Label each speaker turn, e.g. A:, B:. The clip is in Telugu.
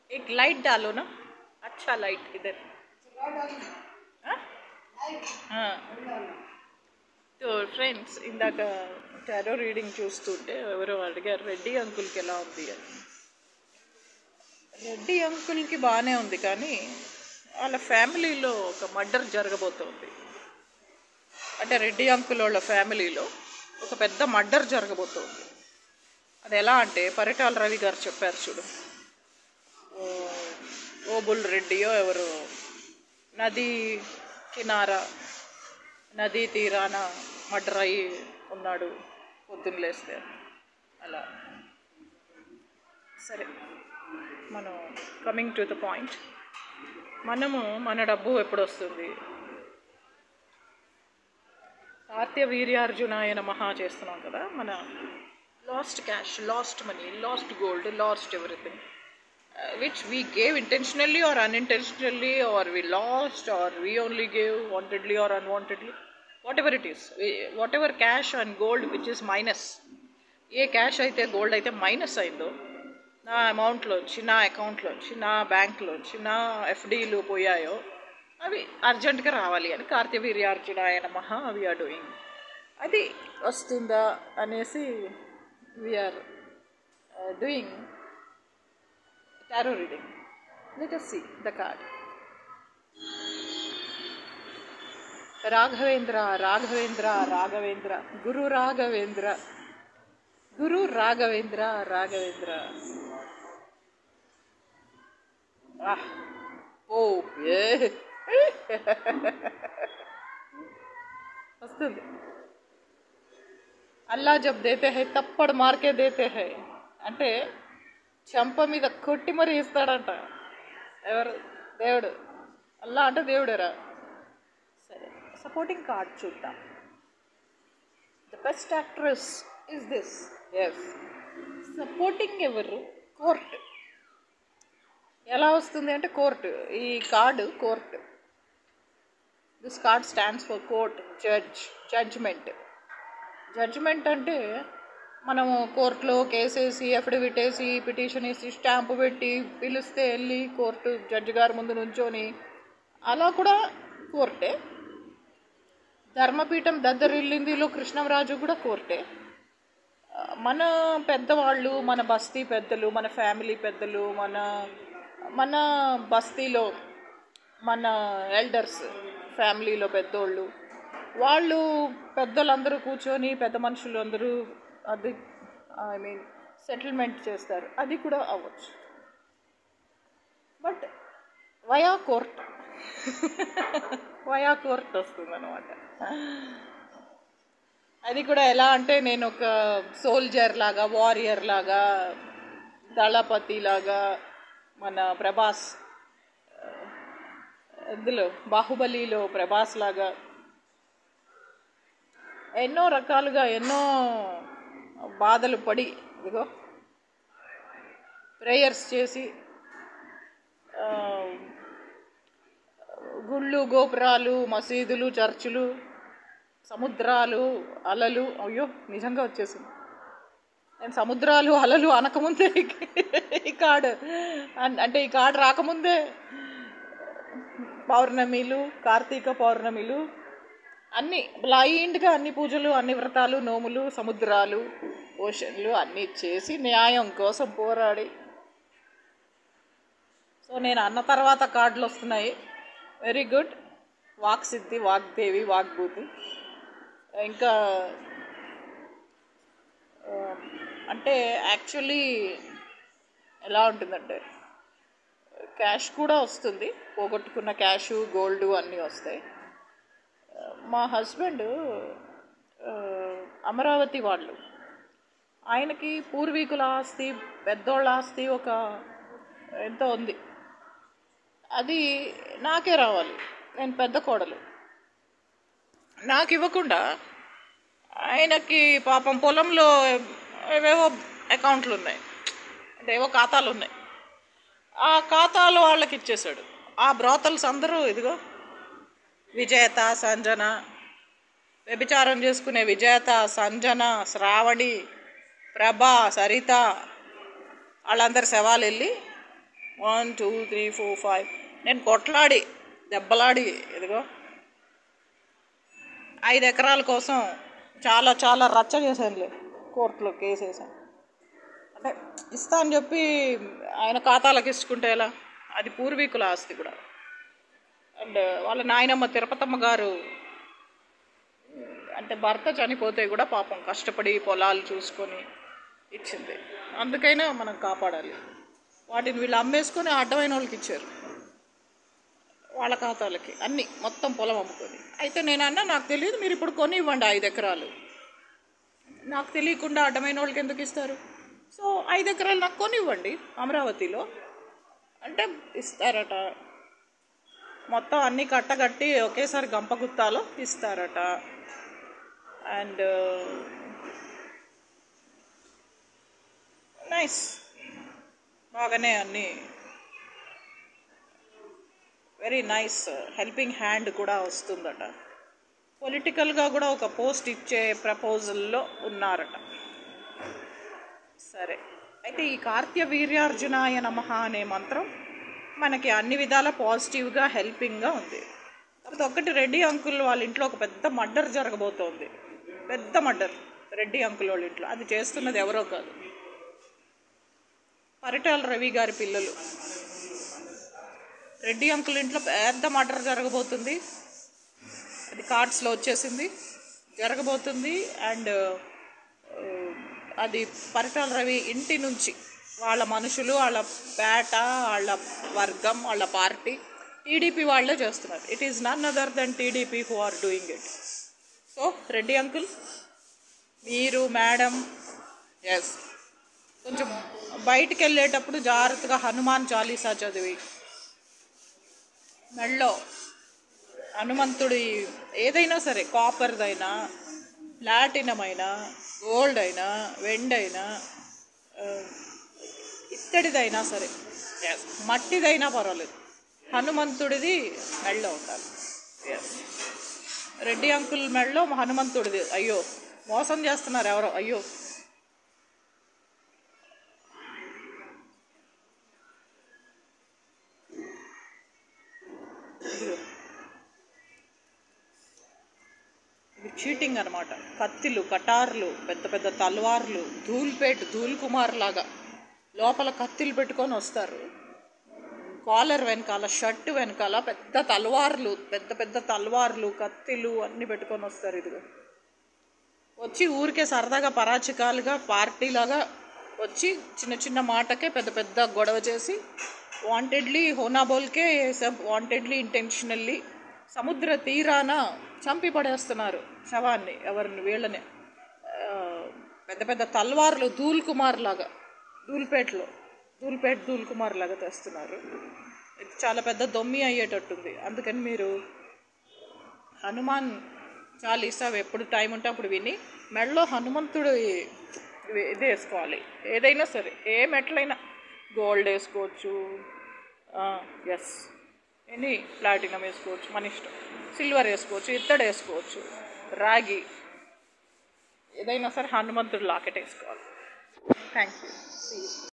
A: एक लाइट डालो ना अच्छा लाइट इधर हाँ? हाँ సో ఫ్రెండ్స్ ఇందాక టారో రీడింగ్ చూస్తుంటే ఎవరో అడిగారు రెడ్డి అంకుల్కి ఎలా ఉంది అని రెడ్డి అంకుల్కి బాగానే ఉంది కానీ వాళ్ళ ఫ్యామిలీలో ఒక మర్డర్ జరగబోతోంది అంటే రెడ్డి అంకుల్ వాళ్ళ ఫ్యామిలీలో ఒక పెద్ద మర్డర్ జరగబోతోంది అది ఎలా అంటే పరిటాల రవి గారు చెప్పారు చూడు ఓ- ఓబుల్ రెడ్డియో ఎవరు నది కినారా నదీ తీరాన మర్డర్ అయి ఉన్నాడు పొద్దున్న లేస్తే అలా సరే మనం కమింగ్ టు ద పాయింట్ మనము మన డబ్బు ఎప్పుడు వస్తుంది కార్తీయ వీర్యార్జునాయ నమః చేస్తున్నాం కదా మన lost cash lost money lost gold lost everything which we gave intentionally or unintentionally or we lost or we only gave wantedly or unwantedly whatever it is whatever cash and gold which is minus a cash అయితే గోల్డ్ అయితే మైనస్ అయిందో నా అమౌంట్లోంచి నా అకౌంట్లోంచి నా బ్యాంక్లోంచి నా ఎఫ్డీలు పోయాయో అవి అర్జెంటుగా రావాలి అని కార్తీయ వీర్యార్జునాయ నమః అవి ఆర్ డూయింగ్ అది వస్తుందా అనేసి we're doing tarot reading. Let us see the card. Raghavendra Raghavendra Raghavendra Guru Raghavendra Guru Raghavendra Raghavendra ఆహ్, ఓ ఏ వస్తుంది అల్లా జబ్ దేతే హై తప్పడు మార్కే దేతే హై అంటే చెంప మీద కొట్టి మరీ ఇస్తాడంట ఎవరు దేవుడు అల్లా అంటే దేవుడేరా సరే సపోర్టింగ్ కార్డ్ చూద్దాం the best actress is this is supporting ఎవరు కోర్ట్ ఎలా వస్తుంది అంటే కోర్టు ఈ card court this card stands for court judge judgment judgment అంటే మనము కోర్టులో కేసేసి అఫిడవిట్ వేసి పిటిషన్ వేసి స్టాంపు పెట్టి పిలిస్తే వెళ్ళి కోర్టు జడ్జి గారి ముందు నుంచొని అలా కూడా కోర్టే ధర్మపీఠం దద్దరిల్లిందిలో కృష్ణరాజు కూడా కోర్టే ఆ, మన పెద్దవాళ్ళు మన బస్తీ పెద్దలు మన ఫ్యామిలీ పెద్దలు మన మన బస్తీలో మన ఎల్డర్స్ ఫ్యామిలీలో పెద్దోళ్ళు వాళ్ళు పెద్దలందరూ కూర్చొని పెద్ద మనుషులు అందరూ అది ఐ మీన్ సెటిల్మెంట్ చేస్తారు అది కూడా అవ్వచ్చు but via court via court వస్తుంది అనమాట అది కూడా ఎలా అంటే నేను ఒక సోల్జర్ లాగా వారియర్ లాగా దళపతి లాగా మన ప్రభాస్ ఇందులో బాహుబలిలో ప్రభాస్ లాగా ఎన్నో రకాలుగా ఎన్నో బాధలు పడి ఇదిగో ప్రేయర్స్ చేసి ఆ, గుళ్ళు గోపురాలు మసీదులు చర్చిలు సముద్రాలు అలలు అయ్యో నిజంగా వచ్చేసింది నేను సముద్రాలు అలలు అనకముందే ఈ- ఈ కార్డు అన్- అంటే ఈ కార్డు రాకముందే పౌర్ణమిలు కార్తీక పౌర్ణమిలు అన్ని బ్లైండ్గా అన్ని పూజలు అన్ని వ్రతాలు నోములు సముద్రాలు ఓషన్లు అన్నీ చేసి న్యాయం కోసం పోరాడి సో నేను అన్న తర్వాత కార్డులు వస్తున్నాయి వెరీ గుడ్ వాక్ సిద్ధి వాగ్దేవి వాగ్భూతి ఇంకా ఆ, అంటే యాక్చువల్లీ ఎలా ఉంటుందంటే క్యాష్ కూడా వస్తుంది పోగొట్టుకున్న క్యాషు గోల్డ్ అన్నీ వస్తాయి మా హస్బెండ్ ఆ, అమరావతి వాళ్ళు ఆయనకి పూర్వీకుల ఆస్తి పెద్దోళ్ళ ఆస్తి ఒక ఎంతో ఉంది అది నాకే రావాలి నేను పెద్ద కోడలు నాకు ఇవ్వకుండా ఆయనకి పాపం పొలంలో ఏవేవో అకౌంట్లు ఉన్నాయి అంటే ఏవో ఖాతాలు ఉన్నాయి ఆ ఖాతాలు వాళ్ళకి ఇచ్చేశాడు ఆ బ్రోతల్స్ అందరూ ఇదిగో విజేత సంజన వ్యభిచారం చేసుకునే విజేత సంజన శ్రావణి ప్రభ సరిత వాళ్ళందరి శవాలు వెళ్ళి one two three four five నేను కొట్లాడి దెబ్బలాడి ఇదిగో ఐదు ఎకరాల కోసం చాలా చాలా రచ్చ చేశానులే కోర్టులో కేసు వేసాను అంటే ఇస్తా అని చెప్పి ఆయన ఖాతాలకు ఇచ్చుకుంటే ఎలా అది పూర్వీకుల ఆస్తి కూడా అండ్ వాళ్ళ నాయనమ్మ తిరుపతమ్మ గారు అంటే భర్త చనిపోతే కూడా పాపం కష్టపడి పొలాలు చూసుకొని ఇచ్చింది అందుకైనా మనం కాపాడాలి వాటిని వీళ్ళు అమ్మేసుకొని అడ్డమైన వాళ్ళకి ఇచ్చారు వాళ్ళ ఖాతాలకి అన్ని మొత్తం పొలం అమ్ముకొని అయితే నేను అన్నా నాకు తెలియదు మీరు ఇప్పుడు కొని ఇవ్వండి ఐదు ఎకరాలు నాకు తెలియకుండా అడ్డమైన వాళ్ళకి ఎందుకు ఇస్తారు సో ఐదు ఎకరాలు నాకు కొని ఇవ్వండి అమరావతిలో అంటే ఇస్తారట మొత్తం అన్ని కట్టగట్టి ఒకేసారి గంప గుత్తాలో ఇస్తారట అండ్ నైస్ బాగానే అన్నీ వెరీ నైస్ హెల్పింగ్ హ్యాండ్ కూడా వస్తుందట పొలిటికల్గా కూడా ఒక పోస్ట్ ఇచ్చే ప్రపోజల్లో ఉన్నారట సరే అయితే ఈ కార్త్య వీర్యార్జునాయ నమః అనే మంత్రం మనకి అన్ని విధాల పాజిటివ్గా హెల్పింగ్గా ఉంది కాకపోతే ఒకటి రెడ్డి అంకుల్ వాళ్ళ ఇంట్లో ఒక పెద్ద మర్డర్ జరగబోతోంది పెద్ద మర్డర్ రెడ్డి అంకుల్ వాళ్ళ ఇంట్లో అది చేస్తున్నది ఎవరో కాదు పరిటాల రవి గారి పిల్లలు రెడ్డి అంకుల్ ఇంట్లో పెద్ద మర్డర్ జరగబోతుంది అది కార్డ్స్లో వచ్చేసింది జరగబోతుంది అండ్ అది పరిటాల రవి ఇంటి నుంచి వాళ్ళ మనుషులు వాళ్ళ పేట వాళ్ళ వర్గం వాళ్ళ పార్టీ టీడీపీ వాళ్ళే చేస్తున్నారు it is none other than TDP who are doing it so Reddy uncle మీరు మేడం ఎస్ కొంచెం బయటికి వెళ్ళేటప్పుడు జాగ్రత్తగా హనుమాన్ చాలీసా చదివి మెళ్ళో హనుమంతుడి ఏదైనా సరే కాపర్దైనా ప్లాటినం అయినా గోల్డ్ అయినా వెండి అయినా ఆ, ఇత్తడిదైనా సరే Yes. మట్టిదైనా పర్వాలేదు హనుమంతుడిది మెళ్ళో ఉండాలి ఎస్ రెడ్డి అంకుల్ మెళ్ళో హనుమంతుడిది అయ్యో మోసం చేస్తున్నారు ఎవరో అయ్యో ఇదిగో. ఇది చీటింగ్ అనమాట కత్తిలు కటార్లు పెద్ద పెద్ద తల్వార్లు ధూల్పేట్ ధూల్ కుమార్ లాగా లోపల కత్తిలు పెట్టుకొని వస్తారు కాలర్ వెనకాల షర్ట్ వెనకాల పెద్ద తల్వార్లు పెద్ద పెద్ద తల్వార్లు కత్తిలు అన్నీ పెట్టుకొని వస్తారు ఇదిగో వచ్చి ఊరికే సరదాగా పరాచికాలుగా పార్టీలాగా వచ్చి చిన్న చిన్న మాటకే పెద్ద పెద్ద గొడవ చేసి వాంటెడ్లీ హోనాబోల్కే సబ్ వాంటెడ్లీ ఇంటెన్షనల్లీ సముద్ర తీరాన చంపి పడేస్తున్నారు శవాన్ని ఎవరిని వీళ్ళని ఆ, పెద్ద పెద్ద తల్వార్లు ధూల్ కుమార్ లాగా ధూల్పేట్లో ధూల్పేట్ ధూల్ కుమార్ లాగా తెస్తున్నారు ఇది చాలా పెద్ద దొమ్మి అయ్యేటట్టుంది అందుకని మీరు హనుమాన్ చాలీసా ఎప్పుడు టైం ఉంటే అప్పుడు విని మెడలో హనుమంతుడు ఇవి- ఇది వేసుకోవాలి ఏదైనా సరే ఏ మెట్లైనా గోల్డ్ వేసుకోవచ్చు ఎస్ ఎనీ ప్లాటినం వేసుకోవచ్చు మన ఇష్టం సిల్వర్ వేసుకోవచ్చు ఇత్తడి వేసుకోవచ్చు రాగి ఏదైనా సరే హనుమంతుడు లాకెట్ వేసుకోవాలి థ్యాంక్ యూ